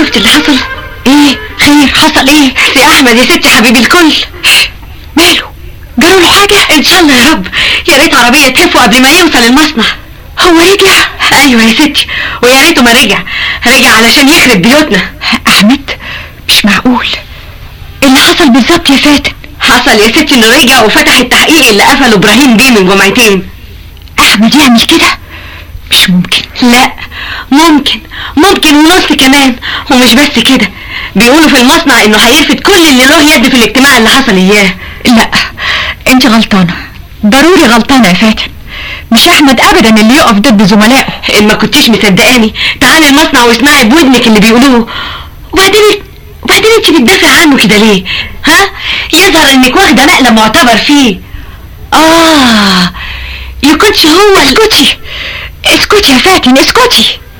شفت اللي حصل ايه خير حصل ايه سي احمد يا ستي حبيب الكل ماله جرى له حاجة ان شاء الله يا رب يا ريت عربية تلفه قبل ما يوصل المصنع هو رجع ايوه يا ستي ويا ريته ما رجع رجع علشان يخرب بيوتنا احمد مش معقول اللي حصل بالظبط يا فاتن حصل يا ستي انه رجع وفتح التحقيق اللي قفله ابراهيم بيه من جمعتين احمد يعمل كده مش ممكن لا ممكن ممكن ونص كمان ومش بس كده بيقولوا في المصنع انه هيرفد كل اللي له يد في الاجتماع اللي حصل اياه لا انت غلطانة ضروري غلطانة يا فاتن مش احمد ابدا اللي يقف ضد زملائه ان ما كنتيش مصدقاني تعالي المصنع واسمعي بودنك اللي بيقولوه وبعدين وبعدين انت بتدافع عنه كده ليه ها يظهر انك واخده مقلب معتبر فيه اه يكونش هو ال- اسكتي اسكتي يا فاتن اسكتي